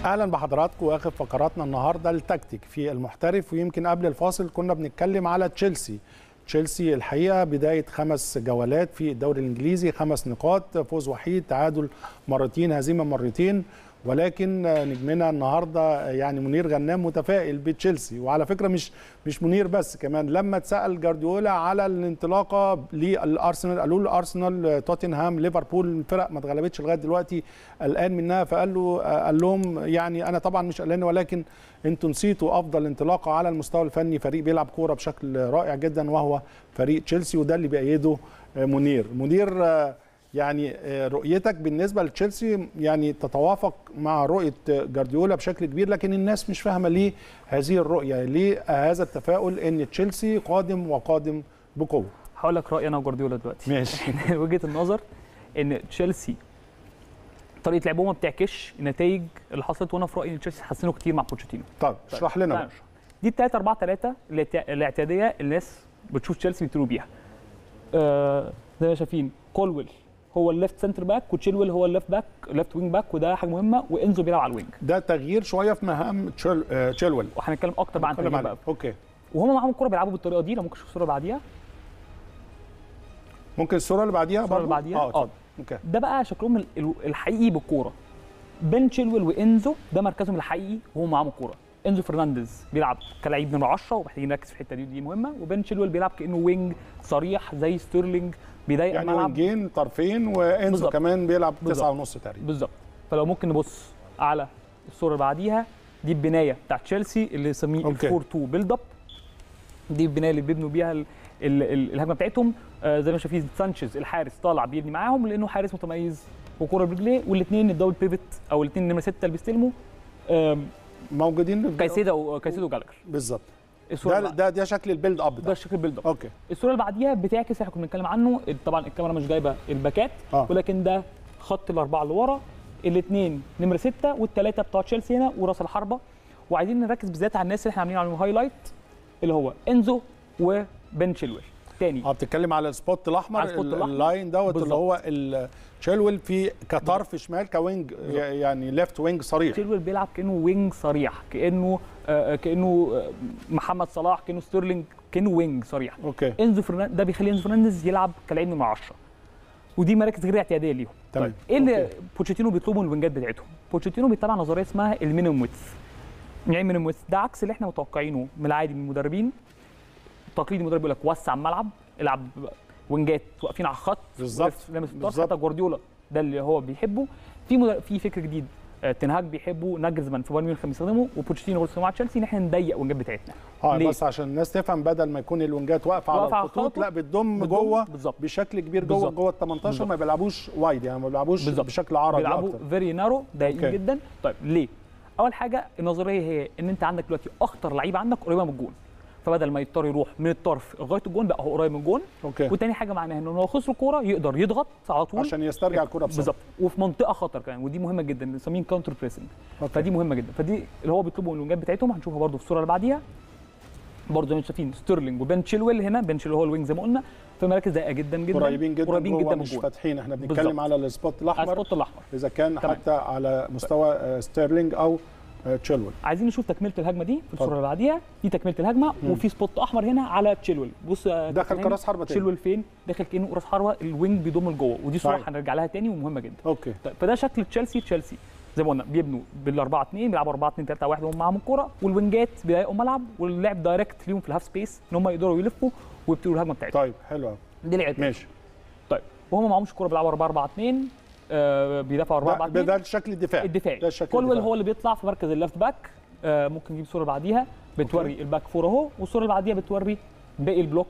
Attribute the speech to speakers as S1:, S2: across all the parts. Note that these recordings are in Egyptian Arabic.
S1: اهلا بحضراتكم واخر فقراتنا النهارده التكتيك في المحترف ويمكن قبل الفاصل كنا بنتكلم على تشيلسي تشيلسي الحقيقه بدايه خمس جولات في الدوري الانجليزي خمس نقاط فوز وحيد تعادل مرتين هزيمه مرتين ولكن نجمنا النهارده يعني منير غنام متفائل بتشيلسي وعلى فكره مش مش منير بس كمان لما اتسال جارديولا على الانطلاقه للارسنال قالوا له ارسنال توتنهام ليفربول الفرق ما اتغلبتش لغايه دلوقتي قلقان منها فقال له قال لهم يعني انا طبعا مش قلقان ولكن انتوا نسيتوا افضل انطلاقه على المستوى الفني فريق بيلعب كوره بشكل رائع جدا وهو فريق تشيلسي وده اللي بيأيده منير منير يعني رؤيتك بالنسبه لتشيلسي يعني تتوافق مع رؤيه جارديولا بشكل كبير لكن الناس مش فاهمه ليه هذه الرؤيه ليه هذا التفاؤل ان تشيلسي قادم وقادم بقوه
S2: هقول لك رايي انا وجارديولا دلوقتي
S1: ماشي
S2: وجهه النظر ان تشيلسي طريقه لعبهم ما بتعكسش النتائج اللي حصلت وانا في رايي ان تشيلسي حسنوا كتير مع بوتشيتينو
S1: طيب اشرح لنا بقى
S2: دي الثلاثه 4 3 الاعتياديه الناس بتشوف تشيلسي بيبتدوا بيها آه زي ما شايفين كولويل هو الليفت سنتر باك وتشيلويل هو الليفت باك ليفت وينج باك وده حاجه مهمه وانزو بيلعب على الوينج
S1: ده تغيير شويه في مهام تشيل آه تشيلويل
S2: وهنتكلم اكتر بقى عن التغيير بقى
S1: اوكي
S2: وهم معاهم الكوره بيلعبوا بالطريقه دي لو ممكن نشوف الصوره اللي بعديها
S1: ممكن الصوره اللي بعديها
S2: الصوره اللي بعديها
S1: اه اتفضل اوكي
S2: ده بقى شكلهم الحقيقي بالكوره بين تشيلويل وانزو ده مركزهم الحقيقي وهم معاهم الكوره انزو فرنانديز بيلعب كلاعب نمره 10 ومحتاجين نركز في الحته دي دي مهمه وبين تشيلويل بيلعب كانه وينج صريح زي ستيرلينج بيضايق
S1: يعني
S2: الملعب
S1: وينجين طرفين وانزو
S2: بالزبط.
S1: كمان بيلعب
S2: بالزبط.
S1: تسعة ونص تقريبا
S2: بالظبط فلو ممكن نبص على الصوره اللي بعديها دي البنايه بتاعت تشيلسي اللي يسميه
S1: أوكي.
S2: ال 4 2 بيلد اب دي البنايه اللي بيبنوا بيها ال ال ال الهجمه بتاعتهم آه زي ما شايفين سانشيز الحارس طالع بيبني معاهم لانه حارس متميز وكوره برجليه والاثنين الدبل بيفت او الاثنين نمره 6 اللي بيستلموا آم،
S1: موجودين في-
S2: كايسيدو كايسيدو جالاجر
S1: بالظبط
S2: الصوره
S1: ده
S2: اللي
S1: ده ده شكل البيلد اب
S2: ده
S1: ده
S2: الشكل بيلد اب
S1: اوكي
S2: الصوره اللي بعديها بتعكس اللي احنا كنا بنتكلم عنه طبعا الكاميرا مش جايبه الباكات
S1: آه.
S2: ولكن ده خط الاربعه اللي ورا الاثنين نمره سته والثلاثه بتوع تشيلسي هنا وراس الحربه وعايزين نركز بالذات على الناس اللي احنا عاملين عليهم هايلايت اللي هو انزو وبن تشيلويل تاني
S1: اه بتتكلم على السبوت الاحمر
S2: على السبوت
S1: ال-
S2: الأحمر.
S1: اللاين دوت اللي
S2: بالظبط.
S1: هو ال- تشيلويل في كطرف شمال كوينج يعني ليفت وينج صريح
S2: تشيلويل بيلعب كانه وينج صريح كانه آه كانه آه، محمد صلاح كانه ستيرلينج كانه وينج صريح
S1: اوكي
S2: انزو فرنانديز ده بيخلي انزو فرنانديز يلعب كلاعب نمره 10 ودي مراكز غير اعتياديه ليهم
S1: تمام.
S2: طيب ايه اللي
S1: أوكي.
S2: بوتشيتينو بيطلبوا من الوينجات بتاعتهم بوتشيتينو بيتبع نظريه اسمها المينيمم ويتس يعني مينيمم ويتس ده عكس اللي احنا متوقعينه من العادي من المدربين التقليدي المدرب بيقول لك وسع الملعب العب وينجات واقفين على الخط
S1: بالظبط.
S2: واقف لامس الطرف
S1: بالظبط.
S2: حتى جوارديولا ده اللي هو بيحبه في مدر... في فكر جديد آه، تنهاج بيحبه ناجزمان في بايرن ميونخ بيستخدمه وبوتشيتينو برضه مع تشيلسي ان احنا نضيق وينجات بتاعتنا
S1: اه
S2: ليه؟
S1: بس عشان الناس تفهم بدل ما يكون الوينجات واقفه على
S2: واقفة على
S1: الخطوط
S2: الخطوط،
S1: لا بتضم
S2: بتضم
S1: جوه
S2: بالظبط.
S1: بشكل كبير جوه
S2: بالظبط.
S1: جوه ال 18
S2: بالظبط.
S1: ما بيلعبوش وايد يعني ما بيلعبوش
S2: بالظبط.
S1: بشكل عرضي
S2: بيلعبوا
S1: اكتر
S2: فيري نارو ضايقين
S1: أوكي.
S2: جدا طيب ليه اول حاجه النظريه هي ان انت عندك دلوقتي اخطر لعيبه عندك قريبه من الجون فبدل ما يضطر يروح من الطرف لغايه الجون لا هو قريب من الجون
S1: اوكي
S2: وتاني حاجه معناها انه لو خسر الكوره يقدر يضغط على طول
S1: عشان يسترجع الكره بسرعه
S2: بالظبط وفي منطقه خطر كمان ودي مهمه جدا بنسميه كاونتر بريسنج
S1: أوكي.
S2: فدي مهمه جدا فدي اللي هو بيطلبوا من الوينجات بتاعتهم هنشوفها برده في الصوره اللي بعديها برضه زي ما انتم شايفين ستيرلينج وبن تشيلويل هنا بن تشيلويل هو الوينج زي ما قلنا في مراكز ضيقه جدا جدا
S1: قريبين جدا
S2: قريبين
S1: جوه
S2: جدا من
S1: مش
S2: الجون
S1: فاتحين احنا
S2: بالظبط.
S1: بنتكلم على السبوت
S2: على
S1: الاحمر
S2: السبوت الاحمر
S1: اذا كان
S2: تمام.
S1: حتى على مستوى آه، ستيرلينج او آه، تشيلويل
S2: عايزين نشوف تكمله الهجمه دي في
S1: اتفضل.
S2: الصوره اللي بعديها دي تكمله الهجمه
S1: مم.
S2: وفي سبوت احمر هنا على تشيلويل بص يا
S1: دخل
S2: كابتن
S1: كراس حربة تاني.
S2: تشيلويل فين داخل كانه راس حربه الوينج بيضم لجوه ودي صوره
S1: صحيح.
S2: هنرجع لها تاني ومهمه جدا
S1: اوكي
S2: طيب فده شكل تشيلسي تشيلسي زي ما قلنا بيبنوا بال 4 2 بيلعبوا 4 2 3 1 وهم معاهم الكوره والوينجات بيضايقوا الملعب واللعب دايركت ليهم في الهاف سبيس ان هم يقدروا يلفوا ويبتدوا الهجمه بتاعتهم
S1: طيب حلو أوي.
S2: دي لعبت
S1: ماشي
S2: طيب وهم معاهمش الكوره بيلعبوا 4 4 2 آه بيدافعوا 4 4
S1: ده,
S2: 2
S1: ده الشكل الدفاعي
S2: الدفاعي
S1: ده الشكل
S2: كولويل
S1: الدفاعي.
S2: هو اللي بيطلع في مركز الليفت باك آه ممكن نجيب صوره بعديها بتوري
S1: أوكي.
S2: الباك فور اهو والصوره اللي بعديها بتوري باقي البلوك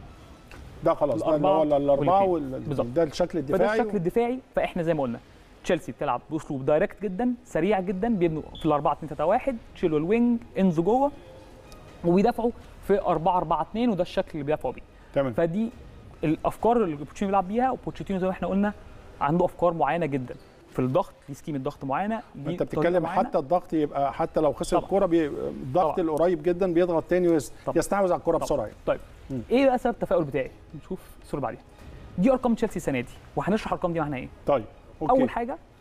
S1: ده خلاص ده اللي
S2: الأربعة
S1: هو الاربعه
S2: والاتنين.
S1: وال...
S2: بالظبط.
S1: ده الشكل
S2: فده
S1: الدفاعي
S2: الشكل الدفاعي فاحنا زي ما قلنا تشيلسي بتلعب باسلوب دايركت جدا سريع جدا بيبنوا في ال 4 2 3 1 تشيلوا الوينج انزو جوه وبيدافعوا في 4 4 2 وده الشكل اللي بيدافعوا بيه
S1: تمام
S2: فدي الافكار اللي بوتشيتينو بيلعب بيها وبوتشيتينو زي ما احنا قلنا عنده افكار معينه جدا في الضغط دي سكيمه ضغط معينه دي
S1: انت
S2: طريقة
S1: بتتكلم
S2: معينة.
S1: حتى الضغط يبقى حتى لو خسر
S2: طبعا.
S1: الكوره بي... الضغط
S2: طبعا.
S1: القريب جدا بيضغط تاني
S2: طبعا.
S1: ويستحوذ على الكوره
S2: طبعا.
S1: بسرعه
S2: طيب
S1: مم.
S2: ايه بقى سبب التفاؤل بتاعي نشوف الصوره اللي بعديها دي ارقام تشيلسي السنه دي وهنشرح الارقام دي معناها ايه
S1: طيب اوكي
S2: اول حاجه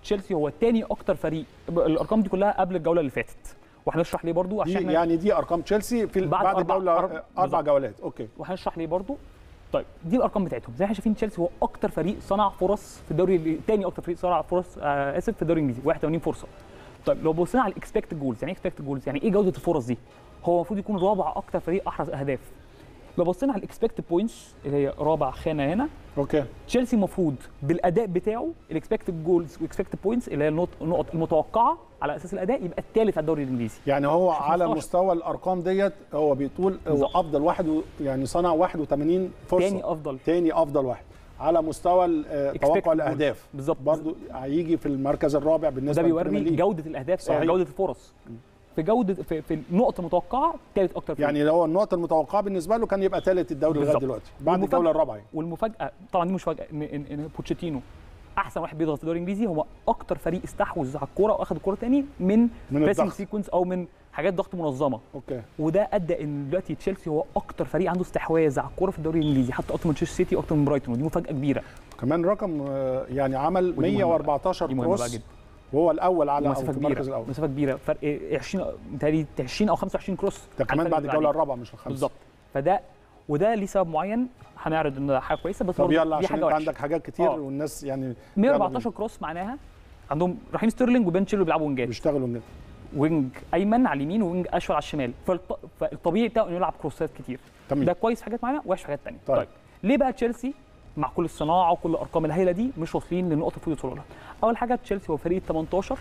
S2: تشيلسي هو تاني اكتر فريق الارقام دي كلها قبل الجوله اللي فاتت وهنشرح ليه برضو
S1: دي
S2: عشان
S1: يعني دي ارقام تشيلسي في
S2: بعد
S1: بعد,
S2: أربع-
S1: الجوله
S2: أربع-
S1: اربع
S2: بالظبط.
S1: جولات اوكي
S2: وهنشرح ليه برضو طيب دي الارقام بتاعتهم زي ما احنا شايفين تشيلسي هو اكتر فريق صنع فرص في الدوري ال- تاني اكتر فريق صنع فرص آه اسف في الدوري الانجليزي 81 فرصه طيب لو بصينا على الاكسبكتد جولز يعني ايه اكسبكتد جولز يعني ايه جوده الفرص دي هو المفروض يكون رابع اكتر فريق احرز اهداف لو بصينا على الاكسبكتد بوينتس اللي هي رابع خانه هنا
S1: اوكي
S2: تشيلسي المفروض بالاداء بتاعه الاكسبكتد جولز واكسبكتد بوينتس اللي هي النقط النقط المتوقعه على اساس الاداء يبقى الثالث على الدوري الانجليزي
S1: يعني هو على
S2: 15.
S1: مستوى الارقام ديت هو بيطول هو
S2: بالظبط.
S1: افضل واحد و- يعني صنع 81 فرصه
S2: تاني افضل
S1: تاني افضل واحد على مستوى ال- آه،
S2: Expected
S1: توقع
S2: goals.
S1: الاهداف
S2: بالظبط.
S1: برضو هيجي في المركز الرابع بالنسبه
S2: ده
S1: للبريمير
S2: بيوري
S1: ليج.
S2: جوده الاهداف
S1: صحيح.
S2: صحيح. جوده الفرص في جوده في, في النقطه المتوقعه ثالث اكتر فريق
S1: يعني لو النقطه المتوقعه بالنسبه له كان يبقى ثالث الدوري لغايه
S2: بالظبط.
S1: دلوقتي بعد
S2: والمفاجأة-
S1: الجوله الرابعه يعني.
S2: والمفاجاه طبعا دي مش مفاجاه ان ان, إن بوتشيتينو احسن واحد بيضغط في الدوري الانجليزي هو اكتر فريق استحوذ على الكوره واخد الكوره تاني من
S1: من
S2: بريسنج
S1: الضغط
S2: سيكونس او من حاجات ضغط منظمه
S1: اوكي
S2: وده ادى ان دلوقتي تشيلسي هو اكتر فريق عنده استحواذ على الكوره في الدوري الانجليزي حتى اكتر من مانشستر سيتي واكتر من برايتون ودي مفاجاه كبيره
S1: كمان رقم آه، يعني عمل
S2: ودي مهمة
S1: 114
S2: دي مهمه بقى
S1: كروس
S2: جدا
S1: وهو الاول على أو
S2: مسافه
S1: في المركز
S2: كبيره
S1: الاول
S2: مسافه كبيره فرق 20 متهيألي 20 او 25 كروس
S1: ده
S2: على
S1: كمان
S2: الفريق
S1: بعد
S2: اللي
S1: الجوله
S2: بعديه.
S1: الرابعه مش الخامسه
S2: بالظبط فده وده ليه سبب معين هنعرض ان ده حاجه كويسه بس
S1: طب
S2: برضه
S1: يلا
S2: دي
S1: عشان
S2: حاجه
S1: انت
S2: وحشه
S1: عندك حاجات كتير
S2: آه.
S1: والناس يعني
S2: 114 كروس معناها عندهم رحيم ستيرلينج وبن تشيلو بيلعبوا وينجات
S1: بيشتغلوا من
S2: وينج ايمن على اليمين وينج اشول على الشمال فالط... فالطبيعي بتاعه انه يلعب كروسات كتير
S1: تمام
S2: ده كويس في حاجات معينه وحش في حاجات ثانيه
S1: طيب.
S2: طيب. ليه بقى تشيلسي مع كل الصناعه وكل الارقام الهائله دي مش واصلين للنقطه اللي المفروض يوصلوا لها اول حاجه تشيلسي هو فريق 18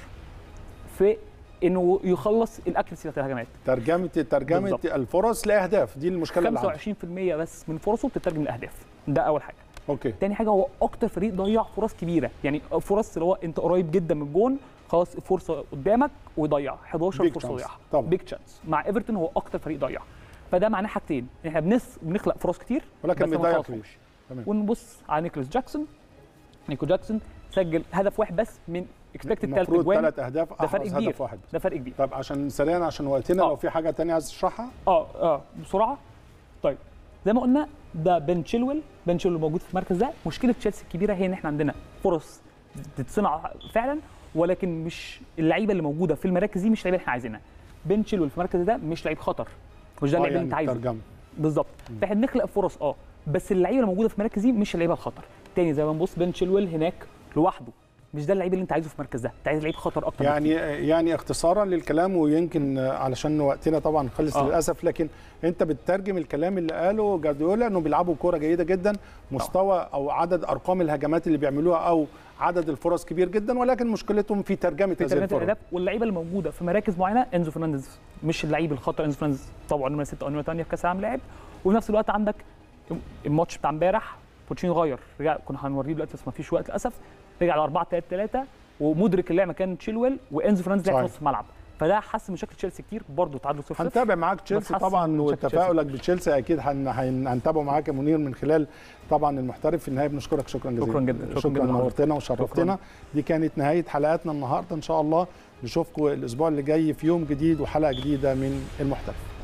S2: في انه يخلص الاكيرسي بتاعت الهجمات
S1: ترجمه ترجمه
S2: بالظبط.
S1: الفرص لاهداف دي المشكله اللي عندك
S2: 25% بس من فرصه بتترجم لاهداف ده اول حاجه
S1: اوكي
S2: تاني حاجه هو اكتر فريق ضيع فرص كبيره يعني فرص اللي هو انت قريب جدا من الجون خلاص فرصه قدامك ويضيع 11
S1: Big
S2: فرصه
S1: chance.
S2: ضيعها
S1: طبعا.
S2: بيج تشانس مع ايفرتون هو اكتر فريق ضيع فده معناه حاجتين احنا بنس بنخلق فرص كتير
S1: ولكن
S2: بس ما
S1: بيضيع
S2: نخلصهمش.
S1: كتير تمام.
S2: ونبص على نيكولاس جاكسون نيكو جاكسون سجل هدف واحد بس من اكسبكتد ثالث
S1: المفروض
S2: اجوان
S1: ثلاث اهداف
S2: ده فرق
S1: احرز
S2: كبير
S1: هدف واحد
S2: ده فرق كبير
S1: طب عشان سريعا عشان وقتنا
S2: آه.
S1: لو في حاجه تانية عايز تشرحها
S2: اه اه بسرعه طيب زي ما قلنا ده بن تشيلويل بن تشيلويل موجود في المركز ده مشكله تشيلسي الكبيره هي ان احنا عندنا فرص تتصنع فعلا ولكن مش اللعيبه اللي موجوده في المراكز دي مش اللعيبه اللي احنا عايزينها بن تشيلويل في المركز ده مش لعيب خطر مش ده
S1: آه،
S2: اللعيب اللي
S1: يعني
S2: انت عايزه
S1: ترجمه
S2: بالظبط فاحنا بنخلق فرص اه بس اللعيبه اللي موجوده في المراكز دي مش اللعيبه الخطر تاني زي ما نبص بن تشيلويل هناك لوحده مش ده اللعيب اللي انت عايزه في المركز ده انت عايز لعيب خطر اكتر
S1: يعني يعني اختصارا للكلام ويمكن آه، علشان وقتنا طبعا خلص
S2: آه.
S1: للاسف لكن انت بتترجم الكلام اللي قاله جارديولا انه بيلعبوا كوره جيده جدا مستوى او عدد ارقام الهجمات اللي بيعملوها او عدد الفرص كبير جدا ولكن مشكلتهم في ترجمه
S2: في
S1: هذه
S2: ترجمه
S1: الفرص
S2: الاهداف واللعيبه اللي موجوده في مراكز معينه انزو فرنانديز مش اللعيب الخطر انزو فرنانديز طبعا نمره 6 او نمره 8 في كاس العالم لاعب وفي نفس الوقت عندك الماتش بتاع امبارح بوتشينو غير رجع كنا هنوريه دلوقتي بس ما فيش وقت للاسف رجع على 4 3 3 ومدرك اللعب مكان تشيلويل وانزو فرنانديز لعب في
S1: صحيح.
S2: نص الملعب فده حسن مشاكل تشيلسي كتير برضه تعادلوا 0 0
S1: هنتابع معاك تشيلسي
S2: حاسس
S1: طبعا
S2: إن شكل
S1: وتفاؤلك بتشيلسي اكيد هن- هن- هنتابعه معاك يا منير من خلال طبعا المحترف في النهايه بنشكرك شكرا جزيلا
S2: شكراً جداً، شكراً
S1: شكرا
S2: جداً
S1: نورتنا وشرفتنا
S2: شكراً.
S1: دي كانت نهايه حلقاتنا النهارده ان شاء الله نشوفكم الاسبوع اللي جاي في يوم جديد وحلقه جديده من المحترف